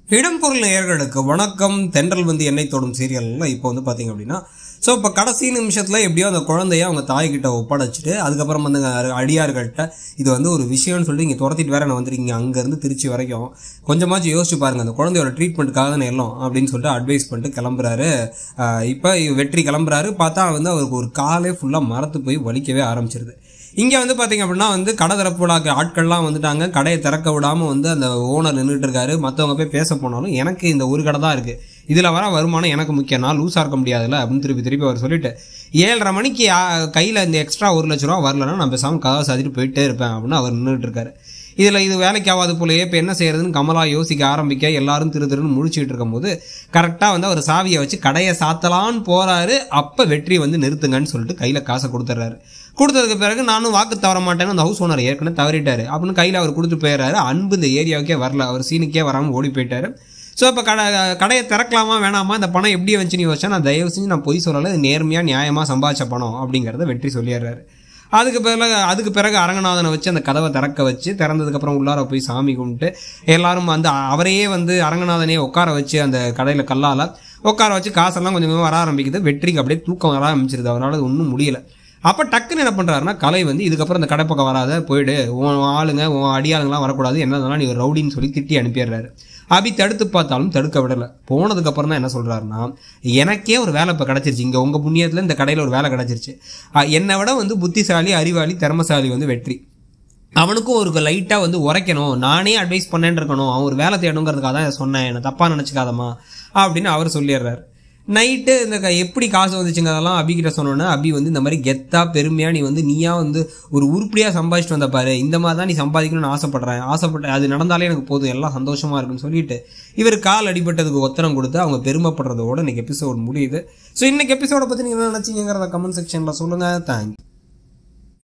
இடம்பொருள் நேயர்களுக்கு வணக்கம் தென்றல் வந்து எண்ணெய் தொடும் சீரியல்ல இப்போ வந்து பார்த்தீங்க அப்படின்னா ஸோ இப்போ கடைசி நிமிஷத்தில் எப்படியோ அந்த குழந்தைய அவங்க தாய்கிட்ட ஒப்படைச்சிட்டு அதுக்கப்புறம் வந்து அங்க அடியார்கள்ட்ட இது வந்து ஒரு விஷயம்னு சொல்லிட்டு இங்கே துரத்திட்டு வேற நான் வந்திருக்கீங்க அங்கேருந்து திருச்சி வரைக்கும் கொஞ்சமாச்சும் யோசிச்சு பாருங்க அந்த குழந்தையோட ட்ரீட்மெண்ட்டுக்காக தானே எல்லாம் அப்படின்னு சொல்லிட்டு அட்வைஸ் பண்ணிட்டு கிளம்புறாரு இப்போ வெற்றி கிளம்புறாரு பார்த்தா வந்து அவருக்கு ஒரு காலே ஃபுல்லாக மரத்து போய் வலிக்கவே ஆரம்பிச்சிருது இங்கே வந்து பார்த்தீங்க அப்படின்னா வந்து கடை திறப்பு விழாக்கு ஆட்கள்லாம் வந்துட்டாங்க கடையை திறக்க விடாமல் வந்து அந்த ஓனர் நின்றுட்டு இருக்காரு மற்றவங்க போய் பேச போனாலும் எனக்கு இந்த ஒரு கடை தான் இருக்குது இதில் வர வருமானம் எனக்கு முக்கியம் நான் லூஸாக இருக்க முடியாதுல்ல அப்படின்னு திருப்பி திருப்பி அவர் சொல்லிட்டு ஏழரை மணிக்கு கையில் இந்த எக்ஸ்ட்ரா ஒரு லட்ச ரூபா வரலன்னா நான் பேசாமல் கதவை சாத்திட்டு போயிட்டே இருப்பேன் அப்படின்னு அவர் நின்றுட்டு இருக்காரு இதில் இது வேலைக்கு ஆகாது போலயே இப்போ என்ன செய்யறதுன்னு கமலா யோசிக்க ஆரம்பிக்க எல்லாரும் திரு திருன்னு முழிச்சுட்டு இருக்கும்போது கரெக்டாக வந்து அவர் சாவியை வச்சு கடையை சாத்தலான்னு போறாரு அப்போ வெற்றி வந்து நிறுத்துங்கன்னு சொல்லிட்டு கையில் காசை கொடுத்துட்றாரு கொடுத்ததுக்கு பிறகு நானும் வாக்கு தவற மாட்டேன்னு அந்த ஹவுஸ் ஓனர் ஏற்கனவே தவறிட்டாரு அப்படின்னு கையில் அவர் கொடுத்து போயிடுறாரு அன்பு இந்த ஏரியாவுக்கே வரல அவர் சீனுக்கே வராமல் ஓடி போயிட்டாரு ஸோ இப்போ கடை கடையை திறக்கலாமா வேணாமா இந்த பணம் எப்படி வந்துச்சுன்னு யோசிச்சா நான் தயவு செஞ்சு நான் பொய் சொல்லலை இது நேர்மையாக நியாயமாக சம்பாதிச்ச பணம் அப்படிங்கிறத வெற்றி சொல்லிடுறாரு அதுக்கு பிறகு அதுக்கு பிறகு அரங்கநாதனை வச்சு அந்த கதவை திறக்க வச்சு திறந்ததுக்கப்புறம் உள்ளார போய் சாமி கும்பிட்டு எல்லாரும் வந்து அவரையே வந்து அரங்கநாதனே உட்கார வச்சு அந்த கடையில் கல்லால் உட்கார வச்சு காசெல்லாம் கொஞ்சம் கொஞ்சமாக வர ஆரம்பிக்குது வெற்றிக்கு அப்படியே தூக்கம் வர ஆரம்பிச்சிருது அவரால் அது ஒன்றும் முடியல அப்போ டக்குன்னு என்ன பண்ணுறாருன்னா கலை வந்து இதுக்கப்புறம் இந்த கடை பக்கம் வராத போயிடு உன் ஆளுங்க உன் அடியாளுங்களாம் வரக்கூடாது என்னதெல்லாம் நீ ஒரு ரவுடின்னு சொல்லி திட்டி அனுப்பிடுறாரு அபி தடுத்து பார்த்தாலும் தடுக்க விடலை போனதுக்கப்புறம் தான் என்ன சொல்கிறாருன்னா எனக்கே ஒரு வேலை இப்போ கிடச்சிருச்சு இங்கே உங்கள் புண்ணியத்தில் இந்த கடையில் ஒரு வேலை கிடச்சிருச்சு என்னை விட வந்து புத்திசாலி அறிவாளி திறமசாலி வந்து வெற்றி அவனுக்கும் ஒரு லைட்டாக வந்து உரைக்கணும் நானே அட்வைஸ் பண்ணேன்னு இருக்கணும் அவன் ஒரு வேலை தேடணுங்கிறதுக்காக தான் சொன்னேன் என்னை தப்பாக நினச்சிக்காதம்மா அப்படின்னு அவர் சொல்லிடுறாரு நைட்டு இந்த க- எப்படி காசு வந்துச்சுங்க அதெல்லாம் அபி கிட்ட சொன்னோன்னே அபி வந்து இந்த மாதிரி கெத்தா பெருமையாக நீ வந்து நீயா வந்து ஒரு உருப்படியாக சம்பாதிச்சுட்டு வந்த பாரு இந்த மாதிரி தான் நீ சம்பாதிக்கணும்னு ஆசைப்படுறேன் ஆசைப்பட்ட அது நடந்தாலே எனக்கு போதும் எல்லாம் சந்தோஷமா இருக்குன்னு சொல்லிட்டு இவர் கால் அடிபட்டதுக்கு ஒத்தனம் கொடுத்து அவங்க பெருமைப்படுறதோட இன்னைக்கு எபிசோட் முடியுது ஸோ இன்னைக்கு எபிசோட பற்றி நீங்கள் என்ன நினச்சிங்கிறத கமெண்ட் செக்ஷனில் சொல்லுங்கள் தேங்க்யூ